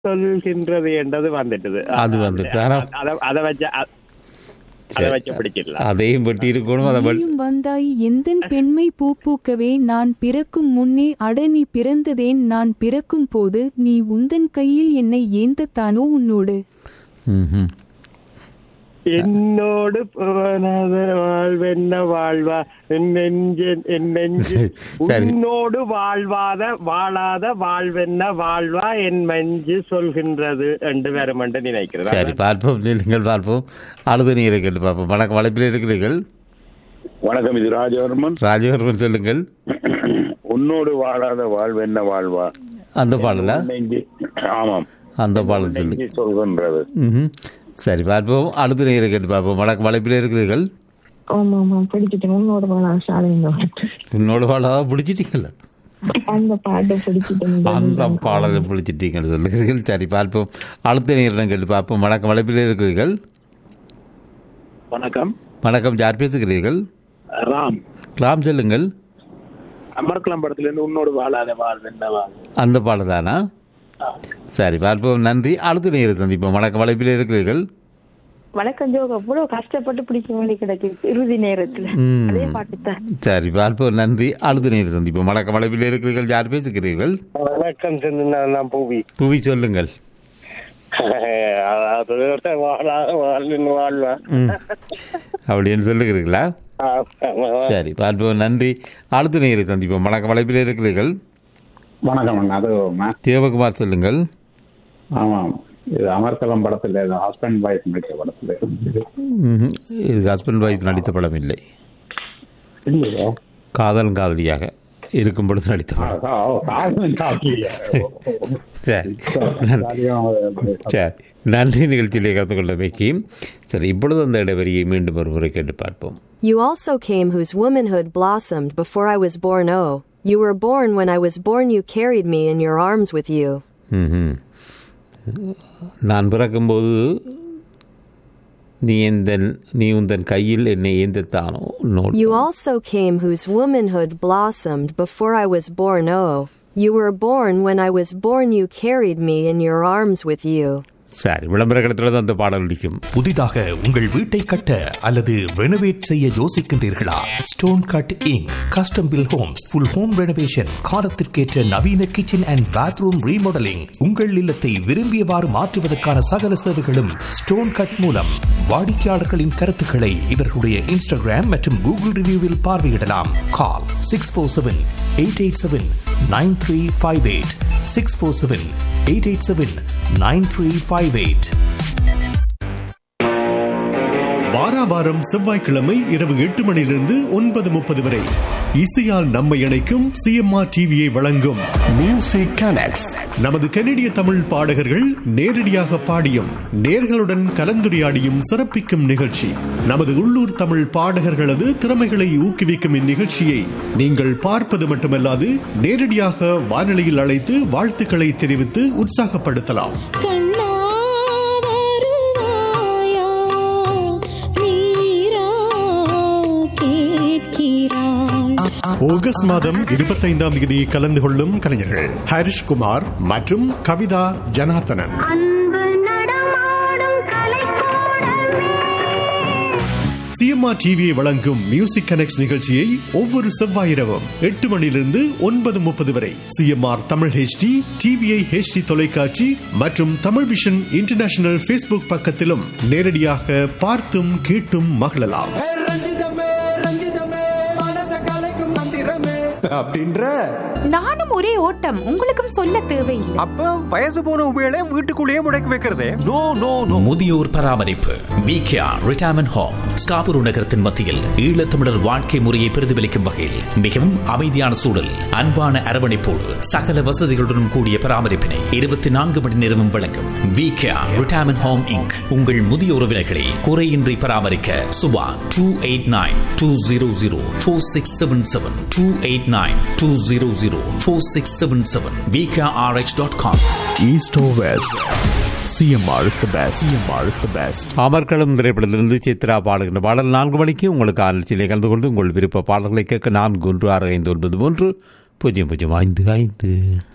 சொல்கின்றது என்றது வந்துட்டது அது வந்துட்டு. ஆனா- அத- அத வச்சு அ- அத வச்சு பிடிச்சிடலாம் அதையும் வெட்டி இருக்கணும் அதை வெட்டி நீயும் வந்தாய் எந்தன் பெண்மை பூ பூக்கவே நான் பிறக்கும் முன்னே அட நீ பிறந்ததேன் நான் பிறக்கும் போது நீ உந்தன் கையில் என்னை ஏந்தத்தானோ உன்னோடு ம்ஹும். என்னோடு போனது வாழ்வென்ன வாழ்வா என் நெஞ்சு என் நெஞ்சு சரி. உன்னோடு வாழ்வாத வாழாத வாழ்வென்ன வாழ்வா என் மஞ்சு சொல்கின்றது என்று வரும் என்று நினைக்கிறேன் சரி பார்ப்போம் நீங்கள் பார்ப்போம் அழுது நீரை கேட்டு பார்ப்போம் வணக்கம் வளைப்பில் இருக்கிறீர்கள் வணக்கம் இது ராஜவர்மன் ராஜவர்மன் சொல்லுங்கள் உன்னோடு வாழாத வாழ்வு என்ன வாழ்வா அந்த பாடலா நெஞ்சு ஆமாம் அந்த பாடல் சொல்லு நெஞ்சு சொல்கின்றது ம்ஹும். சரி பார்ப்போம் அழுது நீரை கேட்டு பார்ப்போம் வணக்கம் வளைப்பில் இருக்கிறீர்கள் ஆமா ஆமா பிடிச்சிட்டேன் உன்னோட வேணாம் ஷாலினி உன்னோட பாடலா பிடிச்சிட்டீங்களா அந்த பாட்டை பிடிச்சிட்டேன் அந்த பாடலை பிடிச்சிட்டீங்கன்னு சொல்லுகிறீர்கள் சரி பார்ப்போம் அழுத்த நீரிடம் கேட்டு பார்ப்போம் வணக்கம் வளைப்பில் இருக்கிறீர்கள் வணக்கம் வணக்கம் யார் பேசுகிறீர்கள் ராம் ராம் சொல்லுங்கள் அமர்கலம் படத்துல இருந்து உன்னோடு வாழாத வாழ்வு என்ன வாழ்வு அந்த பாடல் தானா சரி பார்ப்போம் நன்றி அடுத்த நேரம் சந்திப்போம் வணக்கம் வளைப்பில் இருக்கிறீர்கள் வணக்கம் ஜோக் அவ்வளவு கஷ்டப்பட்டு பிடிக்க வேண்டி கிடைக்குது இறுதி நேரத்துல ம். அதே பாட்டு தான் சரி பார்ப்போம் நன்றி அடுத்த நேரம் சந்திப்போம் வணக்கம் வளைப்பில் இருக்கிறீர்கள் யார் பேசுகிறீர்கள் வணக்கம் சின்ன நான் பூவி புவி சொல்லுங்கள் அதாவது வாழாத வாழ்வின் வாழ்வா ம். அப்படின்னு சொல்லுகிறீர்களா சரி பார்ப்போம் நன்றி அடுத்த நேரம் சந்திப்போம் வணக்கம் வளைப்பில் இருக்கிறீர்கள் வணக்கம் அது தேவகுமார் சொல்லுங்கள் ஆமாம் இது அமர்கலம் படத்துல இது ஹஸ்பண்ட் ஒய்ஃப் நடிச்ச படத்துல ம்ஹும். இது ஹஸ்பண்ட் ஒய்ஃப் நடித்த படம் இல்லை இல்லையா காதல் காதலியாக இருக்கும் பொழுது நடித்த படம் ஆ, ஓ, காதலன் காதலியா? ஓ, ஓ, ஓ. சரி நன்றி. ஜாலியாக சரி நன்றி நிகழ்ச்சியிலே கலந்து கொண்டமைக்கு சரி இப்பொழுது அந்த இடைவெளியை மீண்டும் ஒரு முறை கேட்டு பார்ப்போம் You also came whose womanhood blossomed before I was born. Oh, you were born when I was born, you carried me in your arms with you. ம்ஹும். நான் பிறக்கும்போது நீ எந்த நீ உந்தன் கையில் என்னை ஏந்தத்தானோ note You also came whose womanhood blossomed before I was born. Oh, you were born when I was born, you carried me in your arms with you. சரி விளம்பர கடத்தில் அந்த பாடல் அடிக்கும் புதிதாக உங்கள் வீட்டை கட்ட அல்லது ரெனோவேட் செய்ய யோசிக்கின்றீர்களா stone cutting custom build homes full home renovation காலத்திற்கேற்ற நவீன கிச்சன் அண்ட் பாத்ரூம் ரீமாடலிங் உங்கள் இல்லத்தை விரும்பியவாறு மாற்றுவதற்கான சகல சேவைகளும் ஸ்டோன் கட் மூலம் வாடிக்கையாளர்களின் கருத்துக்களை இவர்களுடைய இன்ஸ்டாகிராம் மற்றும் கூகுள் ரிவ்யூவில் பார்வையிடலாம் call six four seven eight eight seven nine three five eight six four seven eight eight seven nine three five eight வாராவாரம் செவ்வாய்க்கிழமை இரவு எட்டு மணியிலிருந்து ஒன்பது முப்பது வரை இசையால் நம்மை இணைக்கும் சிஎம்ஆர் டிவியை வழங்கும் மியூசிக் கனெக்ட்ஸ் நமது கனடிய தமிழ் பாடகர்கள் நேரடியாக பாடியும் நேர்களுடன் கலந்துரையாடியும் சிறப்பிக்கும் நிகழ்ச்சி நமது உள்ளூர் தமிழ் பாடகர்களது திறமைகளை ஊக்குவிக்கும் இந்நிகழ்ச்சியை நீங்கள் பார்ப்பது மட்டுமல்லாது நேரடியாக வானொலியில் அழைத்து வாழ்த்துக்களை தெரிவித்து உற்சாகப்படுத்தலாம் ஆகஸ்ட் மாதம் இருபத்தைந்தாம் தேதி கலந்து கொள்ளும் கலைஞர்கள் ஹரிஷ் குமார் மற்றும் கவிதா ஜனார்த்தனன் சிஎம்ஆர் டிவியை வழங்கும் மியூசிக் கனெக்ட் நிகழ்ச்சியை ஒவ்வொரு செவ்வாய் இரவும் எட்டு மணியிலிருந்து ஒன்பது முப்பது வரை CMR Tamil HD TVI HD தொலைக்காட்சி மற்றும் தமிழ் விஷன் இன்டர்நேஷனல் ஃபேஸ்புக் பக்கத்திலும் நேரடியாக பார்த்தும் கேட்டும் மகிழலாம் அப்படின்ற நானும் ஒரே ஓட்டம் உங்களுக்கும் சொல்ல தேவையில்லை அப்ப வயசு போன உபயோக வீட்டுக்குள்ளேயே முடக்கி வைக்கிறதே நோ நோ நோ முதியோர் பராமரிப்பு விகேஆ ரிட்டையர்மெண்ட் ஹோம் ஸ்காபுரு நகரத்தின் மத்தியில் ஈழத்தமிழர் வாழ்க்கை முறையை பிரதிபலிக்கும் வகையில் மிகவும் அமைதியான சூழல் அன்பான அரவணைப்போடு சகல வசதிகளுடன் கூடிய பராமரிப்பினை இருபத்தி நான்கு மணி நேரமும் வழங்கும் விகேஆ ரிட்டையர்மெண்ட் ஹோம் இங்க் உங்கள் முதிய உறவினர்களை குறையின்றி பராமரிக்க Subha two eight nine two zero zero four six seven seven two eight nine two zero zero four six seven seven VKRH dot com east or west CMR is the best CMR is the best Amarkalam திரைப்படத்திலிருந்து சித்ரா பாடுகின்ற பாடல் நான்கு மணிக்கு உங்களுக்கு ஆலோசனை கலந்து கொண்டு உங்கள் விருப்ப பாடல்களை கேட்க நான்கு ஒன்று ஆறு ஐந்து ஒன்பது மூன்று பூஜ்ஜியம் பூஜ்ஜியம் ஐந்து ஐந்து